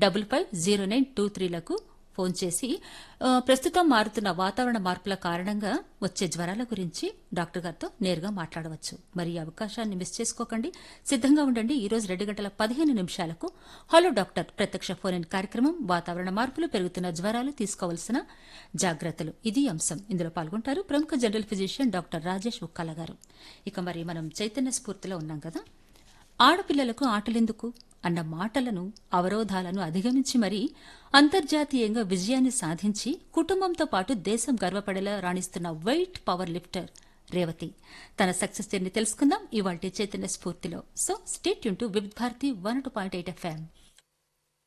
double five zero nine two త్రీలకు phone చేసి ఆ, ప్రస్తుతం మారుతున్న వాతావరణ మార్పుల కారణంగా వచ్చే జ్వరాల గురించి డాక్టర్ గారితో నేరుగా మాట్లాడవచ్చు మరి ఈ అవకాశాన్ని మిస్ చేసుకోకండి సిద్ధంగా ఉండండి ఈ రోజు రెండు గంటల పదిహేను నిమిషాలకు హలో డాక్టర్ ప్రత్యక్ష ఫోన్ ఇన్ కార్యక్రమం వాతావరణ మార్పులు పెరుగుతున్న జ్వరాలు తీసుకోవాల్సిన జాగ్రత్తలు ఇది అంశం ఇందులో పాల్గొంటారు ప్రముఖ general physician doctor Rajesh Ukkala garu ఇక మరి మనం చైతన్య స్ఫూర్తిలో ఉన్నాం కదా ఆడపిల్లలకు ఆటలెందుకు అన్న మాటలను అవరోధాలను అధిగమించి మరీ అంతర్జాతీయంగా విజయాన్ని సాధించి కుటుంబంతో పాటు దేశం గర్వపడేలా రాణిస్తున్న వెయిట్ పవర్ లిఫ్టర్ రేవతి తన సక్సెస్ జర్నీ తెలుసుకుందాం ఇవాళ చైతన్య స్ఫూర్తిలో సో స్టేట్ యూన్ to Vividh Bharati one two point eight FM